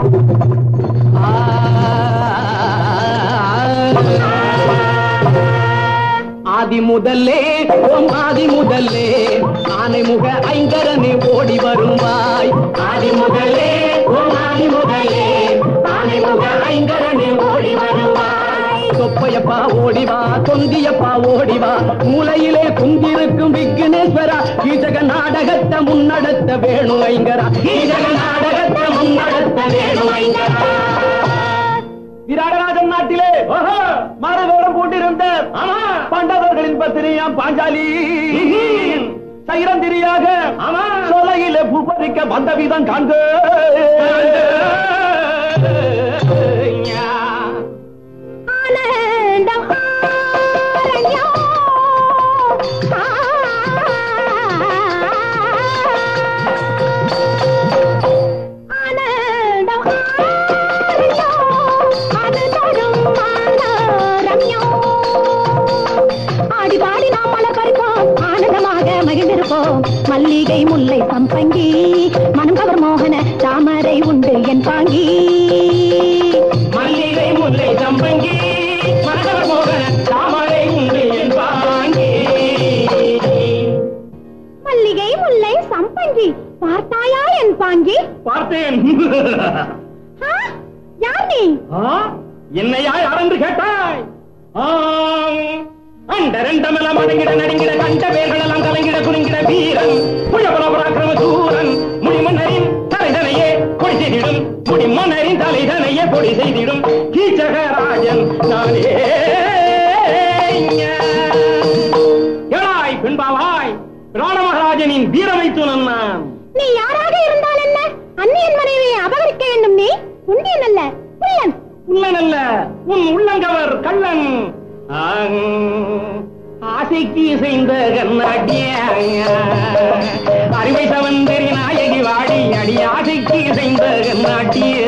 ஆதி முதல்லே ஓம் ஆதி முதல்லே ஆனை முக ஐங்கரனே ஓடி வருவாய் ஆதி முதல்லே ஓம் ஆதி முதல்லே ஆனை முக ஐங்கரனே ஓடி வருவாய் தொப்பையப்பா ஓடிவா தொந்தியப்பா ஓடிவா மூலையிலே குந்திருக்கும் விக்னேஸ்வரா கீழக நாடகத்தை முன்னடத்த வேணு ஐங்கரா கீழக நாடகத்தை முன்னடத்த வேணு ஐங்கரா விராடராஜன் நாட்டிலே மாரதோரம் போட்டிருந்த பாண்டவர்களின் பத்திரியாம் பாஞ்சாலி சைரந்திரியாக சோலையிலே பூபதிக்க வந்த விதம் காண்க ஆனந்தம் ஆரண்யம் ஆனந்தம் ஆரண்யம் அது தரும் ரம்யம் ஆடி பாடி நாம் பல பறிப்போம் ஆனந்தமாக மகிழ்ந்திருப்போம் மல்லிகை முல்லை சம்பங்கி மனம் கவர் மோகன தாமரை உண்டு என் பாங்கி மல்லிகை முல்லை சம்பங்கி மனதவர் மோகன தாமரை உண்டு என் பாங்கி மல்லிகை முல்லை சம்பங்கி பார்த்தாயா என் பாங்கி பார்த்தேன் ஆ, யார் நீ ஆ? என்னையா யாரென்று கேட்டாய் ஆம். அண்ட ரெண்டமெல்லாம் அடங்கிட நடுங்கிட கண்ட பேர்களெல்லாம் கலங்கிட குலுங்கிட வீரன் புழபல பராக்கிரம சூரன் முடிமன்னரின் தலைதனையே கொடி செய்திடும் முடிமன்னரின் தலைதனையே கொடி செய்திடும் கீச்சகராஜன் நானே எழாய் பெண்பாவாய் பிராண மகாராஜனின் வீரமை துணன் நான் நீ யாராக இருந்தால் என்ன அந்நியன் மனைவியை அபகரிக்க வேண்டும் நீ உண்டியன் அல்ல புரியன் உள்ளனல்ல உன் உள்ளங்கவர் கள்ளன் ஆங், ஆசைக்கு செய்த கண்ணாட்டிய அறிவை சவந்தரி நாயகி வாடி அடி ஆசைக்கு செய்த கண்ணாட்டிய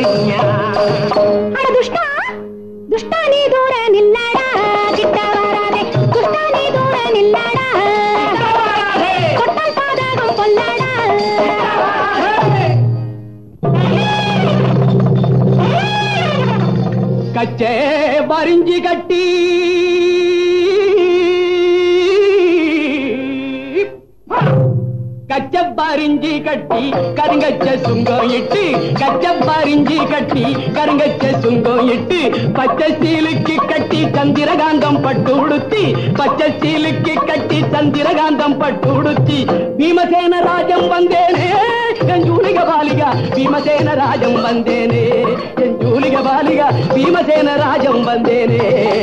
அட துஷ்டா துஷ்டா நீ தூர நில்லடா கிட்ட வராதே துஷ்டா நீ தூர நில்லடா கொட்டால் பாதகம் கொல்லடா கச்சே வரிஞ்சி கட்டி கச்ச பரிஞ்சி கட்டி கருங்கச்ச சுங்கம் இட்டு கச்ச பரிஞ்சி கட்டி கருங்கச்ச சுங்கம் இட்டு பச்சை சீலுக்கு கட்டி சந்திரகாந்தம் பட்டு உடுத்தி பச்சை சீலுக்கு கட்டி சந்திரகாந்தம் பட்டு உடுத்தி பீமசேன ராஜம் வந்தேனே என் ஜூலிக பாலிகா பீமசேன ராஜம் வந்தேனே என் ஜூலிக பாலிகா பீமசேன ராஜம் வந்தேனே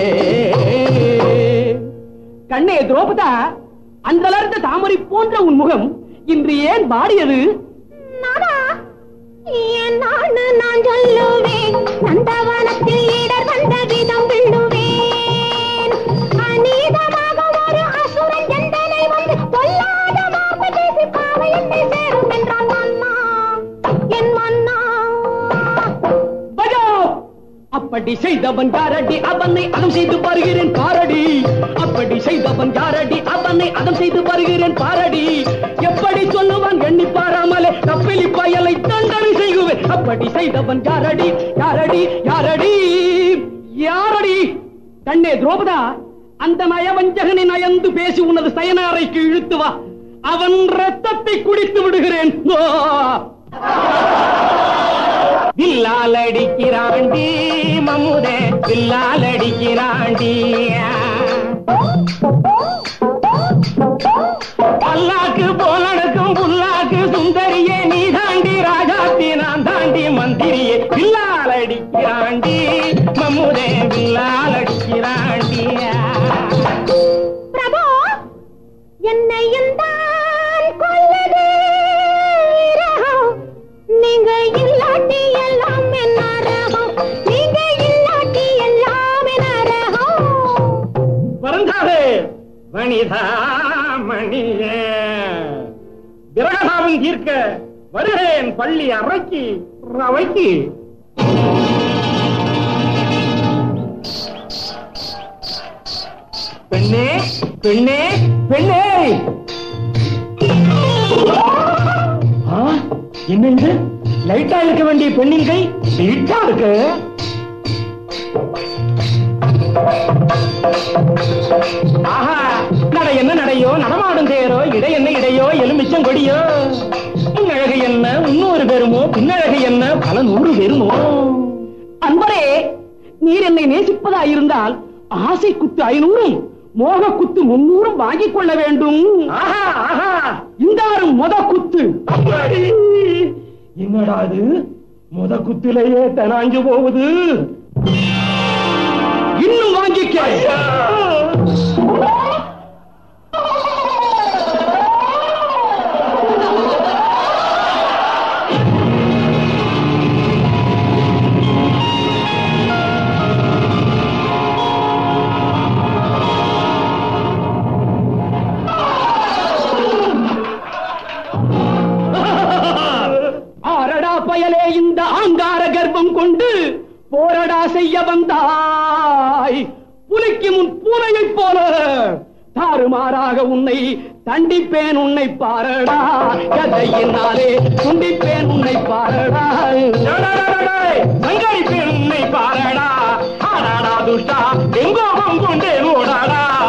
கண்ணே துரோபதா அன்றலர்ந்த தாமரை போன்ற உன் முகம் இன்று ஏன் வாடியது நானா என் நாடு நான் சொல்லுவேன் நந்தவனத்தில் இடர் வந்த விதம் விழுவேன் அநீதமாக ஒரு அசுரன் எந்தனை வந்து பொல்லாத மாப்பு பேசி பாவை என்னை சேரும் என்றான் மன்னா என் மன்னா பஜோ அப்படி செய்தவன் யாரடி அவனை அதம் செய்து வருகிறேன் பாரடி அப்படி செய்தவன் யாரடி அவனை அதம் செய்து வருகிறேன் பாரடி எப்படி சொல்லுவான் எண்ணி பாராமலே கப்பிலி பயலை தண்டனை செய்குவேன் அப்படி செய்தவன் யாரடி யாரடி யாரடி யாரடி கண்ணே துரோபதா அந்த நயவஞ்சகனை நயந்து பேசி உனது சயன அறைக்கு இழுத்து வா அவன் ரத்தத்தை குடித்து விடுகிறேன் ஓ! வில்லால் அடிக்கிறாண்டி மம்முதே வில்லால் அடிக்கிறாண்டி பல்லாக்கு போலடக்கும் புல்லாக்கு சுந்தரியே நீ தாண்டி ராஜாத்தி நான் தாண்டி மந்திரியே வில்லால் அடிக்கிறாண்டி மம்முதே வில்லால் அடிக்கிறாண்டி பிரபு என்னையும் தான் கொல்லதே இரகம். நீங்க இல்லாட்டி எல்லாம் என்ன ரகம் நீங்க இல்லாட்டி எல்லாம் என்ன ரகம் வருந்தாதே மணிதா மணியே விரகதாவும் தீர்க்க வருகிறேன் பள்ளி அறைக்கு ரவைக்கு பெண்ணே பெண்ணே பெண்ணே ஆ, என்ன இது லைட்டா இருக்க வேண்டிய பெண்ணின் கை நீட்டா இருக்கு ஆஹா நடை என்ன நடையோ நடமாடும் தேரோ இடை என்ன இடையோ எலுமிச்சம் கொடியோ முன்னழகு என்ன முன்னூறு பேருமோ பின்னழகு என்ன பல நூறு பேருமோ அன்பரே நீர் என்னை நேசிப்பதா இருந்தால் ஆசை குத்து ஐநூறும் மோக குத்து முன்னூறும் வாங்கிக் கொள்ள வேண்டும் இந்தாரும் முத குத்து என்னடா அது முத குத்திலேயே தனாஞ்சு போகுது இன்னும் வாங்கிக்க ஆரடா பயலே இந்த ஆங்கார கர்ப்பம் கொண்டு போரடா செய்ய வந்தாய் புலிக்கு முன் பூனையைப் போல தாறுமாறாக உன்னை தண்டிப்பேன் உன்னை பாரடா கதையினாலே துண்டிப்பேன் உன்னை பாரடா சங்கரிப்பேன் உன்னை பாரடா ஆடாடா துஷ்டா எங்கோகம் கொண்டே ஓடாடா